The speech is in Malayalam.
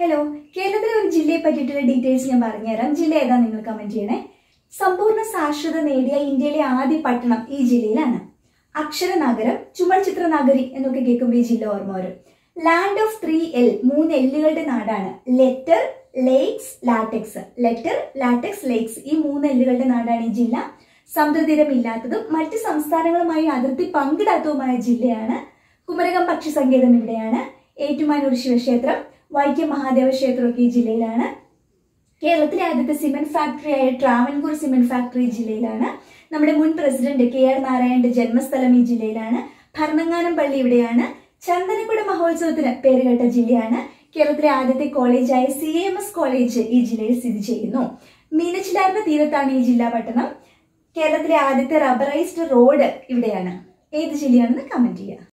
ഹലോ കേരളത്തിലെ ഒരു ജില്ലയെ പറ്റിയിട്ടുള്ള ഡീറ്റെയിൽസ് ഞാൻ പറഞ്ഞുതരാം ജില്ല ഏതാ നിങ്ങൾ കമന്റ് ചെയ്യണേ സമ്പൂർണ്ണ സാക്ഷരത നേടിയ ഇന്ത്യയിലെ ആദ്യ പട്ടണം ഈ ജില്ലയിലാണ് അക്ഷര നഗരം ചുമർ ചിത്ര നഗരി എന്നൊക്കെ കേൾക്കുമ്പോൾ ഈ ജില്ല ഓർമ്മ വരും ലാൻഡ് ഓഫ് ത്രീ എൽ മൂന്ന് എല്ലുകളുടെ നാടാണ് letter lakes latex letter latex lakes ഈ മൂന്ന് എല്ലുകളുടെ നാടാണ് ഈ ജില്ല സമുദ്രതീരമില്ലാത്തതും മറ്റ് സംസ്ഥാനങ്ങളുമായി അതിർത്തി പങ്കിടാത്തതുമായ ജില്ലയാണ് കുമരകം പക്ഷി സങ്കേതം ഇവിടെയാണ് ഏറ്റുമാനൂർ ശിവക്ഷേത്രം വൈക്കം മഹാദേവ ക്ഷേത്രമൊക്കെ ഈ ജില്ലയിലാണ് കേരളത്തിലെ ആദ്യത്തെ സിമെന്റ് ഫാക്ടറിയായ ട്രാവൻകൂർ സിമെന്റ് ഫാക്ടറി ജില്ലയിലാണ് നമ്മുടെ മുൻ പ്രസിഡന്റ് കെ ആർ നാരായണന്റെ ജന്മസ്ഥലം ഈ ജില്ലയിലാണ് ഭരണങ്ങാനം പള്ളി ഇവിടെയാണ് ചന്ദനക്കുട മഹോത്സവത്തിന് പേരുകേട്ട ജില്ലയാണ് കേരളത്തിലെ ആദ്യത്തെ കോളേജായ സി എം എസ് കോളേജ് ഈ ജില്ലയിൽ സ്ഥിതി ചെയ്യുന്നു മീനച്ചിലാറിന്റെ തീരത്താണ് ഈ ജില്ലാ പട്ടണം കേരളത്തിലെ ആദ്യത്തെ റബ്ബറൈസ്ഡ് റോഡ് ഇവിടെയാണ് ഏത് ജില്ലയാണെന്ന് കമന്റ് ചെയ്യുക